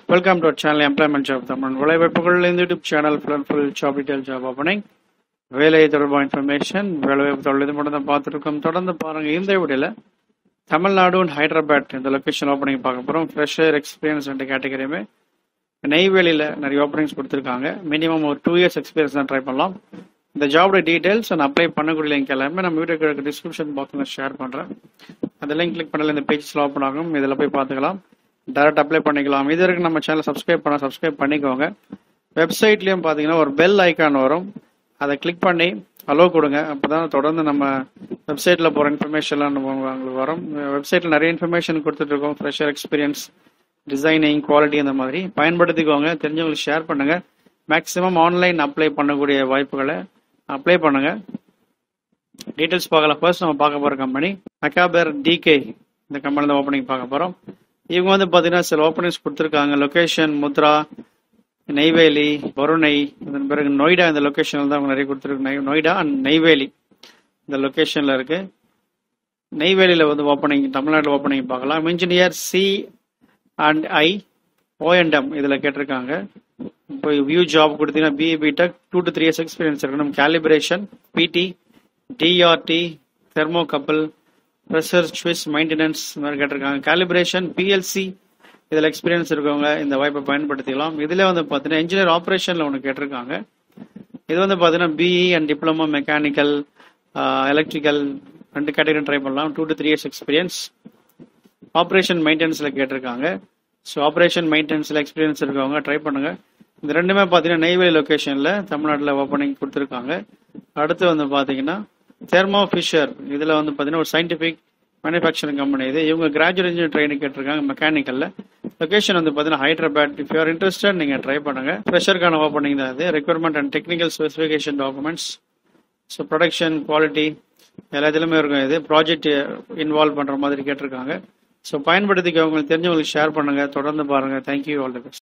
welcome to channel employment job Tamil வேலைவாய்ப்புகள் இந்த YouTube channel full and full job detail job opening வேலை தொடர்பான information வேலைவாய்ப்பு தொழில் இது மட்டும் தான் பார்த்துருக்கோம் தொடர்ந்து பாருங்க இந்த வீடியோல தமிழ்நாடு and ஹைதராபாத் இந்த லொகேஷன் ஓப்பனிங் பார்க்க போகிறோம் ஃப்ரெஷர் எக்ஸ்பீரியன்ஸ் ரெண்டு கேட்டகரியுமே நெய்வேலியில் நிறைய ஓப்பனிங்ஸ் கொடுத்துருக்காங்க மினிமம் ஒரு டூ இயர்ஸ் எக்ஸ்பீரியன்ஸ் தான் ட்ரை பண்ணலாம் இந்த ஜாபோட டீடைல்ஸ் அண்ட் அப்ளை பண்ணக்கூடிய லிங்க் எல்லாமே நம்ம வீடியோ டிஸ்கிரிப்ஷன் பாக்ஸில் ஷேர் பண்ணுறேன் அந்த லிங்க் கிளிக் பண்ணல இந்த பேஜ்ஸில் ஓப்பன் ஆகும் இதில் போய் பார்த்துக்கலாம் டேரக்ட் அப்ளை பண்ணிக்கலாம் இது வரைக்கும் நம்ம சேனல் சப்ஸ்கிரைப் பண்ண சப்ஸ்கிரைப் பண்ணிக்கோங்க வெப்சைட்லேயும் பார்த்தீங்கன்னா ஒரு பெல் ஐக்கான் வரும் அதை கிளிக் பண்ணி அலோ கொடுங்க அப்போ தான் தொடர்ந்து நம்ம வெப்சைட்டில் போகிற இன்ஃபர்மேஷன்லாம் நம்ம உங்களுக்கு வரும் வெப்சைட்டில் நிறைய இன்ஃபர்மேஷன் கொடுத்துட்ருக்கோம் ஃப்ரெஷர் எக்ஸ்பீரியன்ஸ் டிசைனிங் குவாலிட்டி அந்த மாதிரி பயன்படுத்திக்கோங்க தெரிஞ்சவங்களுக்கு ஷேர் பண்ணுங்கள் மேக்ஸிமம் ஆன்லைன் அப்ளை பண்ணக்கூடிய வாய்ப்புகளை அப்ளை பண்ணுங்க டீட்டெயில்ஸ் பார்க்கலாம் ஃபர்ஸ்ட் நம்ம பார்க்க போகிற கம்பெனி அகாபர் டிகே இந்த கம்பெனி தான் ஓப்பனிங் பார்க்க போகிறோம் இவங்க வந்து பார்த்தீங்கன்னா சில ஓப்பனிங்ஸ் கொடுத்துருக்காங்க லொகேஷன் முத்ரா நெய்வேலி வருணை அதன் பிறகு நொய்டா இந்த லொகேஷனில் தான் அவங்க நிறைய கொடுத்துருக்கு நொய்டா அண்ட் நெய்வேலி இந்த லொகேஷனில் இருக்கு நெய்வேலியில் வந்து ஓப்பனிங் தமிழ்நாட்டில் ஓப்பனிங் பார்க்கலாம் இன்ஜினியர் சி அண்ட் ஐ ஓஎன்டம் இதில் கேட்டிருக்காங்க இப்போ வியூ ஜாப் கொடுத்தீங்கன்னா BA BTech two to three years experience இருக்கணும் calibration PT TRT thermocouple pressure switch maintenance இந்த மாதிரி கேட்டிருக்காங்க கேலிபிரேஷன் பிஎல்சி இதில் எக்ஸ்பீரியன்ஸ் இருக்கவங்க இந்த வாய்ப்பை பயன்படுத்திக்கலாம் இதில் வந்து பார்த்தீங்கன்னா இன்ஜினியர் ஆப்ரேஷனில் ஒன்று கேட்டிருக்காங்க இது வந்து பார்த்தீங்கன்னா BE and diploma mechanical electrical ரெண்டு கேட்டகரி ட்ரை பண்ணலாம் two to three years experience operation மெயின்டெனன்ஸில் கேட்டிருக்காங்க ஸோ ஆப்ரேஷன் மெயின்டெனன்ஸில் எக்ஸ்பீரியன்ஸ் இருக்கவங்க ட்ரை பண்ணுங்க இந்த ரெண்டுமே பார்த்தீங்கன்னா நெய்வேலி லொக்கேஷனில் தமிழ்நாட்டில் ஓப்பனிங் கொடுத்துருக்காங்க அடுத்து வந்து பார்த்தீங்கன்னா தெர்மோ ஃபிஷர் இதில் வந்து பார்த்தீங்கன்னா ஒரு சயின்டிஃபிக் மேனுஃபேக்சரிங் கம்பெனி இது இவங்க கிராஜுவேட் இன்ஜினியர் ட்ரைனிங் கேட்டிருக்காங்க மெக்கானிக்கலில் லொகேஷன் வந்து பார்த்தீங்கன்னா ஹைதராபாத் இஃப் யூஆர் இன்ட்ரெஸ்டட் நீங்கள் ட்ரை பண்ணுங்க ஃப்ரெஷருக்கான ஓப்பனிங் தான் இது requirement and technical specification documents so production quality எல்லா இதுலையுமே இருக்கும் இது ப்ராஜெக்ட் இன்வால்வ் பண்ணுற மாதிரி கேட்டிருக்காங்க ஸோ பயன்படுத்திக்க உங்களுக்கு தெரிஞ்சவங்களுக்கு ஷேர் பண்ணுங்க தொடர்ந்து பாருங்க தேங்க்யூ ஆல் தி பெஸ்ட்